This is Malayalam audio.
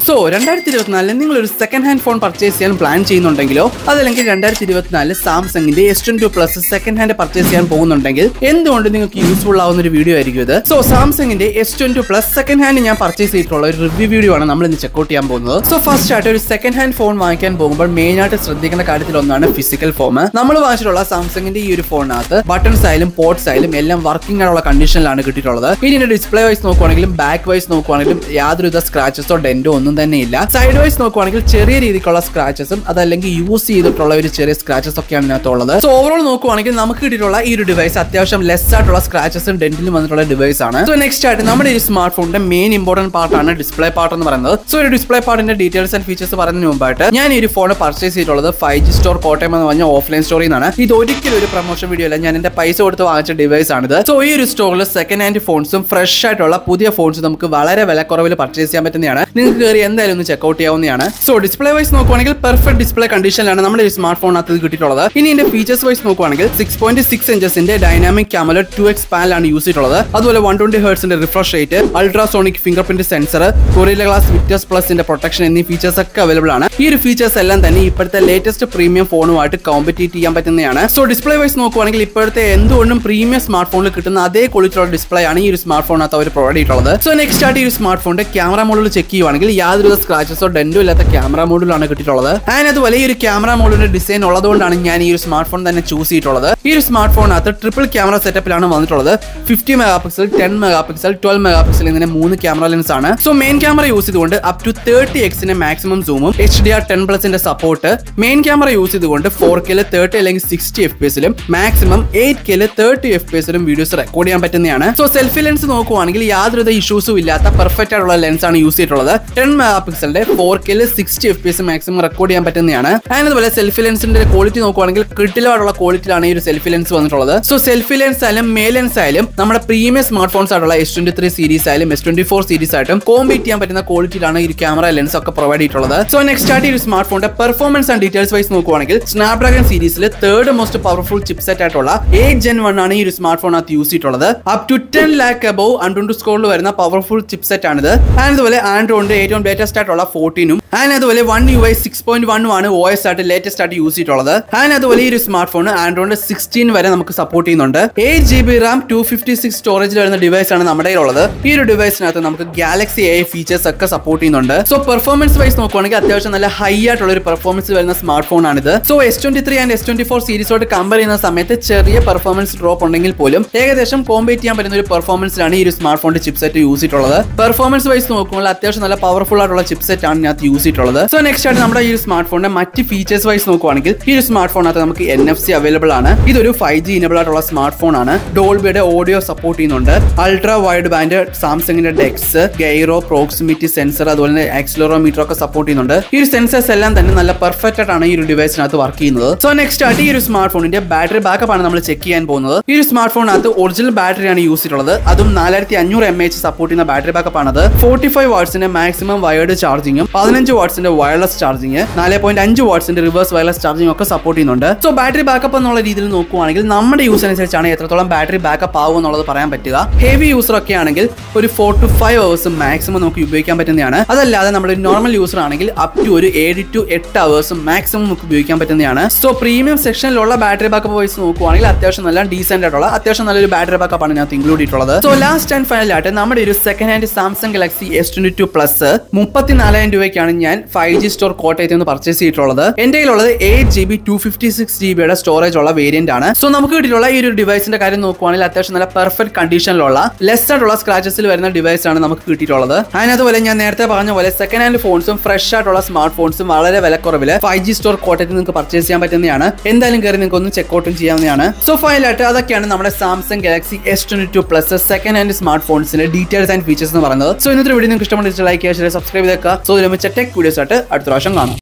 സോ രണ്ടായിരത്തി ഇരുപത്തിനാലിൽ നിങ്ങൾ ഒരു സെക്കൻഡ് ഹാൻഡ് ഫോൺ പർച്ചേസ് ചെയ്യാൻ പ്ലാൻ ചെയ്യുന്നുണ്ടെങ്കിലോ അതല്ലെങ്കിൽ രണ്ടായിരത്തി ഇരുപത്തിനാലിൽ സാംസങ്ങിന്റെ S twenty two plus second hand purchase ചെയ്യാൻ പോകുന്നുണ്ടെങ്കിൽ എന്തുകൊണ്ട് നിങ്ങൾക്ക് യൂസ്ഫുൾ ആവുന്ന ഒരു വീഡിയോ ആയിരിക്കും ഇത് സോ സാംസങ്ങിന്റെ S twenty two plus second hand ഞാൻ പർച്ചേസ് ചെയ്തിട്ടുള്ള ഒരു റിവ്യൂ വീഡിയോ ആണ് നമ്മൾ ഇന്ന് ചെക്കൗട്ട് ചെയ്യാൻ പോകുന്നത് സോ ഫസ്റ്റ് ആയിട്ട് ഒരു സെക്കൻഡ് ഹാൻഡ് ഫോൺ വാങ്ങിക്കാൻ പോകുമ്പോൾ മെയിൻ ആയിട്ട് ശ്രദ്ധിക്കേണ്ട കാര്യത്തിൽ ഒന്നാണ് ഫിസിക്കൽ ഫോം നമ്മൾ വാങ്ങിച്ചിട്ടുള്ള സാംസങ്ങിന്റെ ഈ ഒരു ഫോണിനകത്ത് ബട്ടൺസ് ആയാലും പോർട്സ് ആയാലും എല്ലാം വർക്കിംഗ് ആയിട്ടുള്ള കണ്ടീഷനിലാണ് കിട്ടിയിട്ടുള്ളത് ഇനി ഇതിന്റെ ഡിസ്പ്ലേ വൈസ് നോക്കുവാണെങ്കിലും ബാക്ക് വൈസ് നോക്കുവാണെങ്കിലും യാതൊരുവിധ സ്ക്രാച്ചസോ ഡെന്റോ ഒന്നും തന്നെ ഇല്ല സൈഡ് വൈസ് നോക്കുവാണെങ്കിൽ ചെറിയ രീതിക്കുള്ള സ്ക്രാച്ചസും അതല്ലെങ്കിൽ യൂസ് ചെയ്തിട്ടുള്ള ഒരു ചെറിയ സ്ക്രാച്ചസ് ഒക്കെയാണ് ഇതിനകത്തുള്ളത് സോ ഓവറോൾ നോക്കുവാണെങ്കിൽ നമുക്ക് കിട്ടിയിട്ടുള്ള ഈ ഒരു ഡിവൈസ് അത്യാവശ്യം ലെസ് ആയിട്ടുള്ള സ്ക്രാച്ചസും ഡെന്റിലും വന്നിട്ടുള്ള ഡിവൈസ് ആണ് സോ നെക്സ്റ്റ് ആയിട്ട് നമ്മുടെ ഈ സ്മാർട്ട് ഫോണിന്റെ മെയിൻ ഇമ്പോർട്ടന്റ് പാർട്ടാണ് ഡിസ്പ്ലേ പാർട്ട് എന്ന് പറയുന്നത് സോ ഒരു ഡിസ്പ്ലേ പാർട്ടിന്റെ ഡീറ്റെയിൽസ് ആൻഡ് ഫീച്ചേഴ്സ് പറയുന്നതിന് മുമ്പായിട്ട് ഞാൻ ഈ ഒരു ഫോൺ പർച്ചേസ് ചെയ്തിട്ടുള്ളത് ഫൈവ് ജി സ്റ്റോർ കോട്ടയം എന്ന് പറഞ്ഞ ഓഫ്ലൈൻ സ്റ്റോറിൽ നിന്നാണ് ഇത് ഒരിക്കലും ഒരു പ്രൊമോഷൻ വീഡിയോ അല്ല ഞാൻ എന്റെ പൈസ കൊടുത്ത് വാങ്ങിച്ച ഡിവൈസ് ആണിത് സോ ഈ ഒരു സ്റ്റോറിൽ സെക്കൻഡ് ഹാൻഡ് ഫോൺസും ഫ്രഷ് ആയിട്ടുള്ള പുതിയ ഫോൺസ് നമുക്ക് വളരെ വിലക്കുറവിൽ പർച്ചേസ് ചെയ്യാൻ പറ്റുന്നതാണ് നിങ്ങൾക്ക് കയറി എന്തായാലും ഒന്ന് ചെക്കൗട്ട് ചെയ്യാവുന്നതാണ് സോ ഡിസ്പ്ലേ വൈസ് നോക്കുവാണെങ്കിൽ പെർഫെക്റ്റ് ഡിസ്പ്ലേ കണ്ടീഷനിലാണ് നമ്മുടെ ഈ സ്മാർട്ട് ഫോണിനകത്ത് ഇത് കിട്ടിയിട്ടുള്ളത് ഇനി ഇതിന്റെ ഫീച്ചേഴ്സ് വൈസ് നോക്കുവാണെങ്കിൽ സിക്സ് പോയിന്റ് സിക്സ് ഇഞ്ചസിന്റെ ഡൈനാമിക് ക്യാമറ ടു എക്സ് പാനലാണ് യൂസ് ചെയ്തിട്ടുള്ളത് അതുപോലെ വൺ ട്വന്റി ഹേർട്സിന്റെ refresh rate ultrasonic fingerprint sensor കൊറിയല ഗ്ലാസ് വിക്ടേഴ്സ് പ്ലസിന്റെ പ്രൊട്ടക്ഷൻ എന്നീ ഫീച്ചേഴ്സ് ഒക്കെ അവൈലബിൾ ആണ് ഈ ഒരു ഫീച്ചേഴ്സ് എല്ലാം തന്നെ ഇപ്പോഴത്തെ ലേറ്റസ്റ്റ് പ്രീമിയം ഫോണുമായിട്ട് കോമ്പറ്റീറ്റ് ചെയ്യാൻ പറ്റുന്നതാണ് സോ ഡിസ്പ്ലേ വൈസ് നോക്കുവാണെങ്കിൽ ഇപ്പോഴത്തെ എന്തുകൊണ്ടും പ്രീമിയം സ്മാർട്ട് ഫോണിൽ കിട്ടുന്ന അതേ ക്വാളിറ്റിയുള്ള ഡിസ്പ്ലേ ആണ് ഈ ഒരു സ്മാർട്ട് ഫോണിനകത്ത് അവർ പ്രൊവൈഡ് ചെയ്തിട്ടുള്ളത് സോ നെക്സ്റ്റ് ആയിട്ട് ഈ ഒരു സ്മാർട്ട് ഫോണിന്റെ ക്യാമറ മോഡിൽ ചെക്ക് ചെയ്യുവാണെങ്കിൽ യാതൊരു സ്ക്രാച്ചസോ ഡെന്റോ ഇല്ലാത്ത ക്യാമറ മോഡിലാണ് കിട്ടിയിട്ടുള്ളത് ആൻഡ് അതുപോലെ ഈ ഒരു ക്യാമറ മോഡിന്റെ ഡിസൈൻ ഉള്ളതുകൊണ്ടാണ് ഞാൻ ഈ ഒരു സ്മാർട്ട് ഫോൺ തന്നെ ചൂസ് ചെയ്തിട്ടുള്ളത് ഈ ഒരു സ്മാർട്ട് ഫോണിനകത്ത് ട്രിപ്പിൾ ക്യാമറ സെറ്റപ്പിലാണ് വന്നിട്ടുള്ളത് fifty megapixel ten megapixel twelve megapixel എന്നിങ്ങനെ മൂന്ന് ക്യാമറ ലെൻസ് ആണ് സോ മെയിൻ ക്യാമറ യൂസ് ചെയ്തുകൊണ്ട് അപ് ടു തേർട്ടി എക്സിന്റെ മാക്സിമം സൂമും എച്ച് ഡി ആർ ടെൻ പ്ലസിന്റെ സപ്പോർട്ട് മെയിൻ ക്യാമറ യൂസ് ചെയ്തുകൊണ്ട് ഫോർ കെല് തേർട്ടി അല്ലെങ്കിൽ സിക്സ്റ്റി എഫ് പി എസിലും മാക്സിമം എയ്റ്റ് കെല് തേർട്ടി എഫ് പി എസിലും വീഡിയോസ് റെക്കോർഡ് ചെയ്യാൻ പറ്റുന്നതാണ് സോ സെൽഫി ലെൻസ് നോക്കുവാണെങ്കിൽ യാതൊരുവിധ ഇഷ്യൂസും ഇല്ലാത്ത പെർഫെക്റ്റ് ആയിട്ടുള്ള ലെൻസ് ആണ് യൂസ് ചെയ്തിട്ടുള്ളത് ടെൻ മെഗാ പിക്സലിന്റെ ഫോർ കെല് sixty F P S maximum record ചെയ്യാൻ പറ്റുന്നതാണ് ആൻഡ് അതുപോലെ സെൽഫി ലെൻസിന്റെ ക്വാളിറ്റി നോക്കുവാണെങ്കിൽ ക്രിട്ടിലായിട്ടുള്ള ക്വാളിറ്റിയിലാണ് ഈ ഒരു സെൽഫി ലെൻസ് വന്നിട്ടുള്ളത് സോ സെൽഫി ലെൻസ് ആയാലും മേ ലെൻസ് ആയാലും നമ്മുടെ പ്രീമിയം സ്മാർട്ട് ഫോൺസ് ആയിട്ടുള്ള എസ് ട്വന്റി ത്രീ സീരീസ് ആയാലും എസ് ട്വന്റി ഫോർ സീരീസ് ആയിട്ടും കോമ്പീറ്റ് ചെയ്യാൻ പറ്റുന്ന ക്വാളിറ്റിയിലാണ് ഈ ഒരു ക്യാമറ ലെൻസ് ഒക്കെ പ്രൊവൈഡ് ചെയ്തിട്ടുള്ളത് സോ നെക്സ്റ്റ് ആയിട്ട് ഈ ഒരു സ്മാർട്ട് ഫോണിന്റെ പെർഫോമൻസ് ആൻഡ് ഡീറ്റെയിൽസ് വൈസ് നോക്കുവാണെങ്കിൽ സ്നാപ്ഡ്രാഗൺ സീരീസിലെ third most powerful chip set ആയിട്ടുള്ള എയ്റ്റ് ജെൻ വൺ ആണ് ഈ ഒരു സ്മാർട്ട് ഫോണിനകത്ത് യൂസ് ചെയ്തിട്ടുള്ളത് up to ten lakh above AnTuTu സ്കോറിൽ വരുന്ന പവർഫുൾ ചിപ്പ് സെറ്റ് ആണിത് ആൻഡ് അതുപോലെ ആൻഡ്രോയിഡിന്റെ ഏറ്റവും ലേറ്റസ്റ്റ് ആയിട്ടുള്ള ഫോർട്ടീനും ആൻഡ് അതുപോലെ one U I six point one ആണ് ഒ എസ് ആയിട്ട് ലേറ്റസ്റ്റ് ആയിട്ട് യൂസ് ചെയ്തിട്ടുള്ളത് ആൻഡ് അതുപോലെ ഈ ഒരു സ്മാർട്ട് ഫോൺ ആൻഡ്രോയിഡ് സിക്സ്റ്റീൻ വരെ നമുക്ക് സപ്പോർട്ട് ചെയ്യുന്നുണ്ട് eight G B RAM two fifty six സ്റ്റോറേജിൽ വരുന്ന ഡിവൈസ് ആണ് നമ്മുടെ കയ്യിലുള്ളത് ഈ ഒരു ഡിവൈസിനകത്ത് നമുക്ക് ഗാലക്സി എ ഫീച്ചേഴ്സ് ഒക്കെ സപ്പോർട്ട് ചെയ്യുന്നുണ്ട് സോ പെർഫോമൻസ് വൈസ് നോക്കുവാണെങ്കിൽ അത്യാവശ്യം നല്ല ഹൈ ആയിട്ടുള്ള ഒരു പെർഫോമൻസ് വരുന്ന സ്മാർട്ട് ഫോൺ ആണിത് so S twenty three and S twenty four സീരീസോട് കമ്പയർ ചെയ്യുന്ന സമയത്ത് ചെറിയ പെർഫോമൻസ് ഡ്രോപ്പ് ഉണ്ടെങ്കിൽ പോലും ഏകദേശം കോമ്പേറ്റ് ചെയ്യാൻ പറ്റുന്ന ഒരു പെർഫോമൻസിലാണ് ഈ ഒരു സ്മാർട്ട് ഫോണിന്റെ ചിപ്സെറ്റ് യൂസ് ചെയ്തിട്ടുള്ളത് പെർഫോമൻസ് വൈസ് നോക്കുമ്പോൾ അത്യാവശ്യം നല്ല പവർഫുൾ ആയിട്ടുള്ള ചിപ്സെറ്റ് ആണ് ഇതിനകത്ത് യൂസ് ചെയ്തിട്ടുള്ളത് സോ നെക്സ്റ്റ് ആയിട്ട് നമ്മുടെ ഈ ഒരു സ്മാർട്ട് ഫോണിന്റെ മറ്റ് ഫീച്ചേഴ്സ് വൈസ് നോക്കുവാണെങ്കിൽ ഈ ഒരു സ്മാർട്ട് ഫോണിനകത്ത് നമുക്ക് എൻ എഫ് സി അവൈലബിൾ ആണ് ഇതൊരു ഫൈവ് ജി ഇനബിൾ ആയിട്ടുള്ള സ്മാർട്ട് ഫോൺ ആണ് ഡോൾബിയുടെ ഓഡിയോ സപ്പോർട്ട് ചെയ്യുന്നുണ്ട് അൾട്രാ വൈഡ് ബാൻഡ് സാംസങ്ങിന്റെ ഡെക്സ് ഗൈറോ പ്രോക്സിമിറ്റി സെൻസർ അതുപോലെ തന്നെ ആക്സിലറോമീറ്റർ ഒക്കെ സപ്പോർട്ട് ചെയ്യുന്നുണ്ട് ഈ ഒരു സെൻസേഴ്സ് എല്ലാം തന്നെ നല്ല പെർഫെക്റ്റ് ആയിട്ടാണ് ഈ ഒരു ഡിവൈസിനകത്ത് വർക്ക് ചെയ്യുന്നത് സോ നെക്സ്റ്റ് ആയിട്ട് ഈ ഒരു സ്മാർട്ട് ഫോണിന്റെ ബാറ്ററി ബാക്കപ്പ് ആണ് നമ്മൾ ചെക്ക് ചെയ്യാൻ പോകുന്നത് ഈ ഒരു സ്മാർട്ട് ഫോണിനകത്ത് ഒറിജിനൽ ബാറ്ററിയാണ് യൂസ് ചെയ്തിട്ടുള്ളത് അതും നാലായിരത്തി അഞ്ഞൂറ് എം എച്ച് സപ്പോർട്ട് ചെയ്യുന്ന ബാറ്ററി ബാക്കപ്പ് ആണത് ഫോർട്ടി ഫൈവ് വാട്സിന്റെ മാക്സിമം വയേർഡ് ചാർജിങ്ങും പതിനഞ്ച് വാട്സിന്റെ വയർലെസ് ചാർജിങ് നാല് പോയിന്റ് അഞ്ച് വാട്സിന്റെ റിവേഴ്സ് വയർലെസ് ചാർജിങ് ഒക്കെ സപ്പോർട്ട് ചെയ്യുന്നുണ്ട് സോ ബാറ്ററി ബാക്കപ്പ് എന്നുള്ള രീതിയിൽ നോക്കുവാണെങ്കിൽ നമ്മുടെ യൂസ് അനുസരിച്ചാണ് എത്രത്തോളം ബാറ്ററി ബാക്കപ്പ് ആവും എന്നുള്ളത് പറയാൻ പറ്റുക ഹെവി യൂസർ ഒക്കെ ആണെങ്കിൽ ഒരു four to five hours maximum നമുക്ക് ഉപയോഗിക്കാൻ പറ്റുന്നതാണ് അതല്ലാതെ നമ്മൾ നോർമൽ യൂസർ ആണെങ്കിൽ അപ് ടു ഒരു ഏഴ് ടു എട്ട് അവേഴ്സ് മാക്സിമം നമുക്ക് ഉപയോഗിക്കാൻ പറ്റുന്നതാണ് സോ പ്രീമിയം സെക്ഷനിലുള്ള ബാറ്ററി ബാക്കപ്പ് വൈസ് നോക്കുവാണെങ്കിൽ അത്യാവശ്യം നല്ല ഡീസെന്റ് ആയിട്ടുള്ള അത്യാവശ്യം നല്ലൊരു ബാറ്ററി ബാക്കപ്പ് ആണ് ഇതിനകത്ത് ഇൻക്ലൂഡ് ചെയ്തിട്ടുള്ളത് സോ ലാസ്റ്റ് ആൻഡ് ഫൈനൽ ആയിട്ട് നമ്മുടെ ഒരു second hand Samsung Galaxy S twenty two plus മുപ്പത്തിനാലായിരം രൂപയ്ക്കാണ് ഞാൻ ഫൈവ് ജി സ്റ്റോർ കോട്ടയത്ത് നിന്ന് പർച്ചേസ് ചെയ്തിട്ടുള്ളത് എന്റെ കയ്യിലുള്ളത് eight G B two fifty six G ബിയുടെ സ്റ്റോറേജ് ഉള്ള വേരിയന്റ് ആണ് സോ നമുക്ക് കിട്ടിയിട്ടുള്ള ഈ ഒരു ഡിവൈസിന്റെ കാര്യം നോക്കുവാണെങ്കിൽ അത്യാവശ്യം നല്ല പെർഫെക്റ്റ് കണ്ടീഷനിലുള്ള ലെസ് ആയിട്ടുള്ള സ്ക്രാച്ചസിൽ വരുന്ന ഡിവൈസ് ആണ് നമുക്ക് കിട്ടിയിട്ടുള്ളത് അതിനതുപോലെ ഞാൻ നേരത്തെ പറഞ്ഞ പോലെ സെക്കൻഡ് ഹാൻഡ് ഫോൺസും ഫ്രഷ് ആയിട്ടുള്ള സ്മാർട്ട് ഫോൺസും വളരെ വിലക്കുറവിൽ ഫൈവ് ജി സ്റ്റോർ കോട്ടയത്ത് നിങ്ങൾക്ക് പർച്ചേസ് ചെയ്യാൻ പറ്റുന്നതാണ് എന്തായാലും കയറി നിങ്ങൾക്ക് ഒന്ന് ചെക്കൗട്ടും ചെയ്യാവുന്നതാണ് സോ ഫൈനലായിട്ട് അതൊക്കെയാണ് നമ്മുടെ Samsung Galaxy S twenty two plus second hand smart ഫോൺസിന്റെ ഡീറ്റെയിൽസ് ആൻഡ് ഫീച്ചേഴ്സ് എന്ന് പറയുന്നത് സോ ഇന്നത്തെ വീഡിയോ നിങ്ങൾക്ക് ഇഷ്ടപ്പെട്ട ലൈക്ക് ചെയ്യുക സബ്സ്ക്രൈബ് ചെയ്തേക്കുക സോ ഇതിൽ ടെക് വീഡിയോസ് ആയിട്ട് അടുത്ത പ്രാവശ്യം കാണാം